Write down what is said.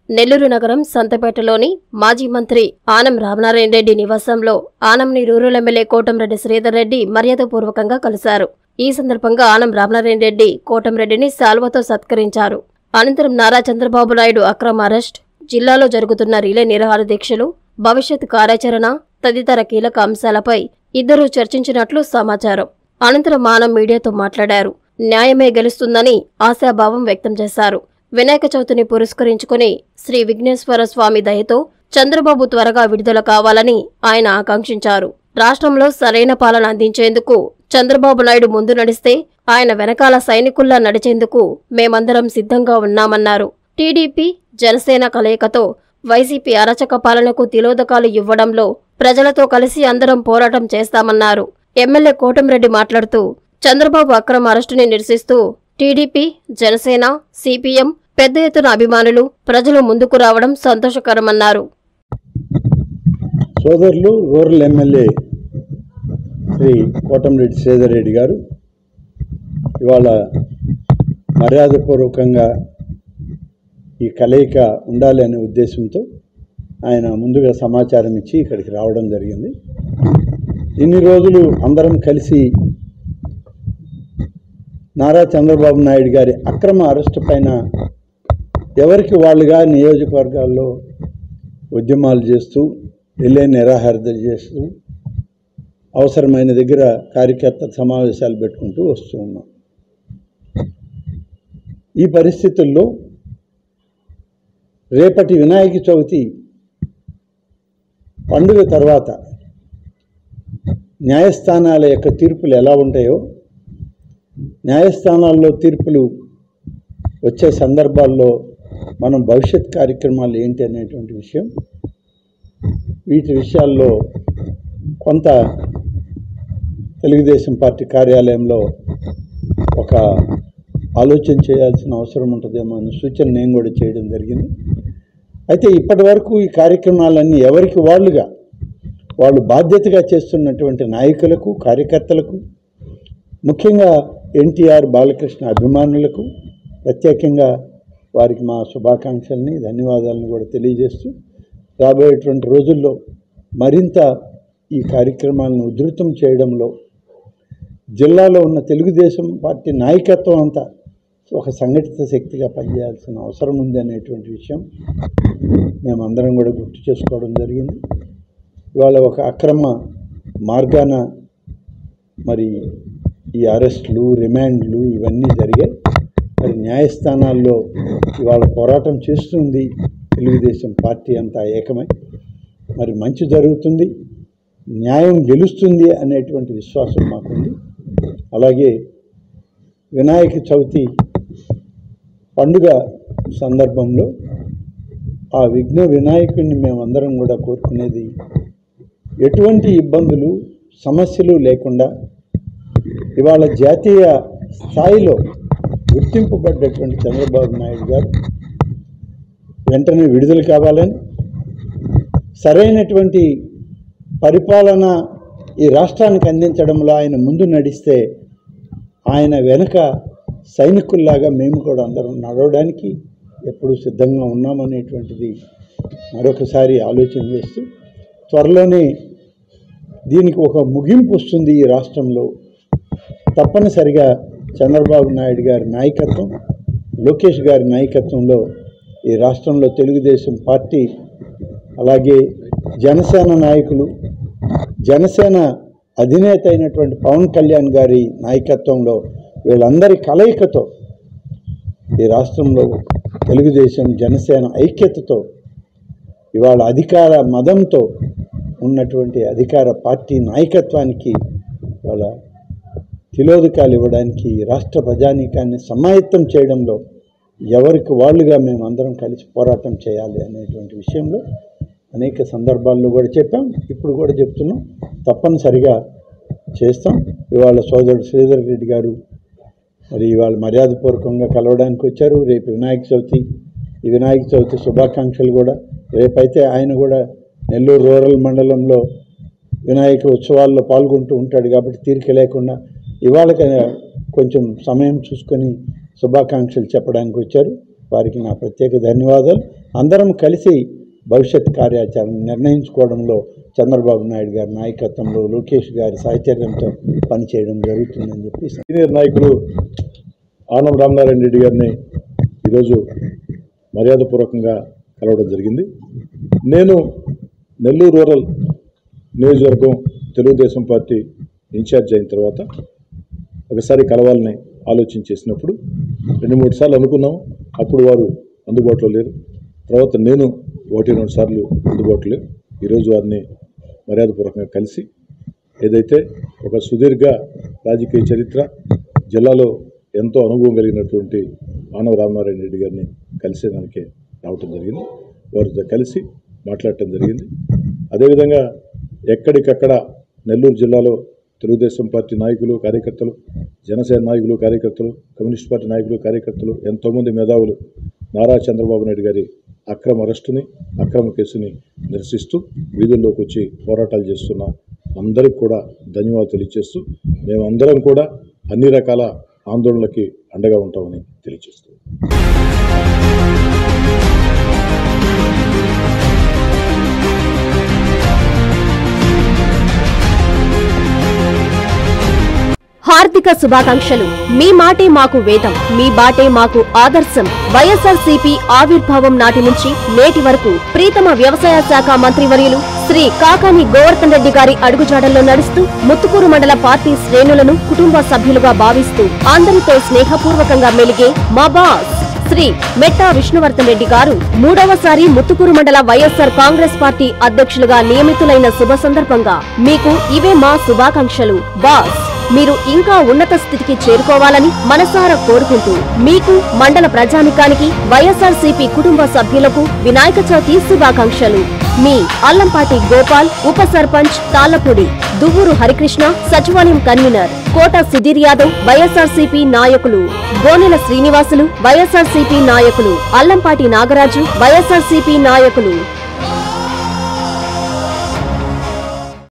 నెల్లూరు నగరం సంతపేటలోని మాజీ మంత్రి ఆనం రామనారాయణ రెడ్డి నివాసంలో ఆనంని రూరల్ ఎమ్మెల్యే కోటంరెడ్డి శ్రీధర్ రెడ్డి మర్యాదపూర్వకంగా కలిశారు ఈ సందర్భంగా ఆనం రామనారాయణ రెడ్డి కోటంరెడ్డిని శాల్వతో సత్కరించారు అనంతరం నారా చంద్రబాబు నాయుడు అక్రమ అరెస్ట్ జిల్లాలో జరుగుతున్న రిలే నిరాహార దీక్షలు భవిష్యత్ కార్యాచరణ తదితర కీలక అంశాలపై ఇద్దరూ చర్చించినట్లు సమాచారం అనంతరం ఆనం మీడియాతో మాట్లాడారు న్యాయమే గెలుస్తుందని ఆశాభావం వ్యక్తం చేశారు వినాయక చవితిని పురస్కరించుకుని శ్రీ విఘ్నేశ్వర స్వామి దయతో చంద్రబాబు త్వరగా విడుదల కావాలని ఆయన ఆకాంక్షించారు రాష్ట్రంలో సరైన పాలన అందించేందుకు చంద్రబాబు నాయుడు ముందు నడిస్తే ఆయన వెనకాల సైనికుల్లా నడిచేందుకు మేమందరం సిద్ధంగా ఉన్నామన్నారు టీడీపీ జనసేన కలయికతో వైసీపీ అరచక పాలనకు తిలోదకాలు ఇవ్వడంలో ప్రజలతో కలిసి అందరం పోరాటం చేస్తామన్నారు ఎమ్మెల్యే కోటంరెడ్డి మాట్లాడుతూ చంద్రబాబు అక్రమ అరెస్టుని నిరసిస్తూ టీడీపీ జనసేన సిపిఎం పెద్ద ఎత్తున అభిమానులు ప్రజలు ముందుకు రావడం సంతోషకరమన్నారు సోదరులు రూరల్ ఎమ్మెల్యే శ్రీ కోటంరెడ్డి శ్రీధర్ రెడ్డి గారు ఇవాళ మర్యాదపూర్వకంగా ఈ కలయిక ఉండాలి అనే ఉద్దేశంతో ఆయన ముందుగా సమాచారం ఇచ్చి ఇక్కడికి రావడం జరిగింది ఇన్ని రోజులు అందరం కలిసి నారా చంద్రబాబు నాయుడు గారి అక్రమ అరెస్టు పైన ఎవరికి వాళ్ళుగా నియోజకవర్గాల్లో ఉద్యమాలు చేస్తూ రిలే నిరాహారతలు చేస్తూ అవసరమైన దగ్గర కార్యకర్త సమావేశాలు పెట్టుకుంటూ వస్తూ ఉన్నాం ఈ పరిస్థితుల్లో రేపటి వినాయక చవితి పండుగ తర్వాత న్యాయస్థానాల యొక్క తీర్పులు ఎలా ఉంటాయో న్యాయస్థానాల్లో తీర్పులు వచ్చే సందర్భాల్లో మనం భవిష్యత్ కార్యక్రమాలు ఏంటి అనేటువంటి విషయం వీటి విషయాల్లో కొంత తెలుగుదేశం పార్టీ కార్యాలయంలో ఒక ఆలోచన చేయాల్సిన అవసరం ఉంటుందేమో అనే సూచన నేను కూడా చేయడం జరిగింది అయితే ఇప్పటి వరకు ఈ కార్యక్రమాలన్నీ ఎవరికి వాళ్ళుగా వాళ్ళు బాధ్యతగా చేస్తున్నటువంటి నాయకులకు కార్యకర్తలకు ముఖ్యంగా ఎన్టీఆర్ బాలకృష్ణ అభిమానులకు ప్రత్యేకంగా వారికి మా శుభాకాంక్షల్ని ధన్యవాదాలను కూడా తెలియజేస్తూ రాబోయేటువంటి రోజుల్లో మరింత ఈ కార్యక్రమాలను ఉధృతం చేయడంలో జిల్లాలో ఉన్న తెలుగుదేశం పార్టీ నాయకత్వం అంతా ఒక సంఘటిత శక్తిగా పనిచేయాల్సిన అవసరం ఉంది అనేటువంటి విషయం మేమందరం కూడా గుర్తు చేసుకోవడం జరిగింది ఇవాళ ఒక అక్రమ మార్గాన మరి ఈ అరెస్టులు రిమాండ్లు ఇవన్నీ జరిగాయి మరి న్యాయస్థానాల్లో ఇవాళ పోరాటం చేస్తుంది తెలుగుదేశం పార్టీ అంతా ఏకమై మరి మంచి జరుగుతుంది న్యాయం గెలుస్తుంది అనేటువంటి విశ్వాసం మాకుంది అలాగే వినాయక చవితి పండుగ సందర్భంలో ఆ విఘ్న వినాయకుడిని మేమందరం కూడా కోరుకునేది ఎటువంటి ఇబ్బందులు సమస్యలు లేకుండా ఇవాళ జాతీయ స్థాయిలో గుర్తింపబడ్డటువంటి చంద్రబాబు నాయుడు గారు వెంటనే విడుదల కావాలని సరైనటువంటి పరిపాలన ఈ రాష్ట్రానికి అందించడంలో ఆయన ముందు నడిస్తే ఆయన వెనుక సైనికుల్లాగా మేము కూడా అందరం నడవడానికి ఎప్పుడు సిద్ధంగా ఉన్నామనేటువంటిది మరొకసారి ఆలోచన చేస్తూ త్వరలోనే దీనికి ఒక ముగింపు వస్తుంది ఈ రాష్ట్రంలో తప్పనిసరిగా చంద్రబాబు నాయుడు గారి నాయకత్వం లోకేష్ గారి నాయకత్వంలో ఈ రాష్ట్రంలో తెలుగుదేశం పార్టీ అలాగే జనసేన నాయకులు జనసేన అధినేత అయినటువంటి పవన్ కళ్యాణ్ గారి నాయకత్వంలో వీళ్ళందరి కలయికతో ఈ రాష్ట్రంలో తెలుగుదేశం జనసేన ఐక్యతతో ఇవాళ అధికార మదంతో ఉన్నటువంటి అధికార పార్టీ నాయకత్వానికి ఇవాళ తిలోదకాలు ఇవ్వడానికి ఈ రాష్ట్ర ప్రజానీకాన్ని సమాయత్తం చేయడంలో ఎవరికి వాళ్ళుగా మేము అందరం కలిసి పోరాటం చేయాలి అనేటువంటి విషయంలో అనేక సందర్భాల్లో కూడా చెప్పాం ఇప్పుడు కూడా చెప్తున్నాం తప్పనిసరిగా చేస్తాం ఇవాళ సోదరుడు శ్రీధర్ రెడ్డి గారు మరి ఇవాళ మర్యాదపూర్వకంగా కలవడానికి వచ్చారు రేపు వినాయక చవితి ఈ వినాయక చవితి శుభాకాంక్షలు కూడా రేపైతే ఆయన కూడా నెల్లూరు రూరల్ మండలంలో వినాయక ఉత్సవాల్లో పాల్గొంటూ ఉంటాడు కాబట్టి తీరిక లేకుండా ఇవాళ కొంచెం సమయం చూసుకొని శుభాకాంక్షలు చెప్పడానికి వచ్చారు వారికి నా ప్రత్యేక ధన్యవాదాలు అందరం కలిసి భవిష్యత్ కార్యాచరణ నిర్ణయించుకోవడంలో చంద్రబాబు నాయుడు గారి నాయకత్వంలో లోకేష్ గారి సాహచర్యంతో పనిచేయడం జరుగుతుందని చెప్పి సీనియర్ నాయకులు ఆనం రామనారాయణ రెడ్డి గారిని ఈరోజు మర్యాదపూర్వకంగా కలవడం జరిగింది నేను నెల్లూరు రూరల్ నియోజకవర్గం తెలుగుదేశం పార్టీ ఇన్ఛార్జ్ అయిన తర్వాత ఒకసారి కలవాలని ఆలోచన చేసినప్పుడు రెండు మూడు సార్లు అనుకున్నాం అప్పుడు వారు అందుబాటులో లేరు తర్వాత నేను ఒకటి రెండు సార్లు అందుబాటులో లేరు ఈరోజు వారిని మర్యాదపూర్వకంగా కలిసి ఏదైతే ఒక సుదీర్ఘ రాజకీయ చరిత్ర జిల్లాలో ఎంతో అనుభవం కలిగినటువంటి మానవ రామనారాయణ రెడ్డి గారిని కలిసేదానికి రావటం జరిగింది వారితో కలిసి మాట్లాడటం జరిగింది అదేవిధంగా ఎక్కడికక్కడ నెల్లూరు జిల్లాలో తెలుగుదేశం పార్టీ నాయకులు కార్యకర్తలు జనసేన నాయకులు కార్యకర్తలు కమ్యూనిస్ట్ పార్టీ నాయకులు కార్యకర్తలు ఎంతోమంది మేధావులు నారా చంద్రబాబు నాయుడు గారి అక్రమ అరెస్టుని అక్రమ కేసుని నిరసిస్తూ వీధుల్లోకి వచ్చి పోరాటాలు చేస్తున్న అందరికి కూడా ధన్యవాదాలు తెలియజేస్తూ మేమందరం కూడా అన్ని రకాల ఆందోళనలకి అండగా ఉంటామని తెలియజేస్తూ హార్దిక శుభాకాంక్షలు మీ మాటే మాకు వేదం మీ బాటే మాకు ఆదర్శం వైఎస్ఆర్ సిపి ఆవిర్భావం నాటి నుంచి నేటి వరకు ప్రీతమ వ్యవసాయ శాఖ మంత్రివర్యులు శ్రీ కాకాని గోవర్ధన్ రెడ్డి గారి అడుగుజాడల్లో నడుస్తూ ముత్తుకూరు మండల పార్టీ శ్రేణులను కుటుంబ సభ్యులుగా భావిస్తూ అందరితో స్నేహపూర్వకంగా మెలిగే మా బాస్ శ్రీ మెట్టా విష్ణువర్ధన్ రెడ్డి గారు మూడవసారి ముత్తుకూరు మండల వైఎస్ఆర్ కాంగ్రెస్ పార్టీ అధ్యక్షులుగా నియమితులైన శుభ సందర్భంగా మీకు ఇవే మా శుభాకాంక్షలు బాస్ మీరు ఇంకా ఉన్నత స్థితికి చేరుకోవాలని మనసారా కోరుకుంటూ మీకు మండల ప్రజానికానికి వైఎస్ఆర్సీపీ కుటుంబ సభ్యులకు వినాయక చవితి శుభాకాంక్షలు మీ అల్లంపాటి గోపాల్ ఉప సర్పంచ్ తాళ్లపూడి దువ్వూరు హరికృష్ణ సచివాలయం కన్వీనర్ కోట సుధీర్ యాదవ్ వైఎస్ఆర్సీపీ నాయకులు గోనెల శ్రీనివాసులు వైఎస్ఆర్సీపీ నాయకులు అల్లంపాటి నాగరాజు వైఎస్ఆర్సీపీ నాయకులు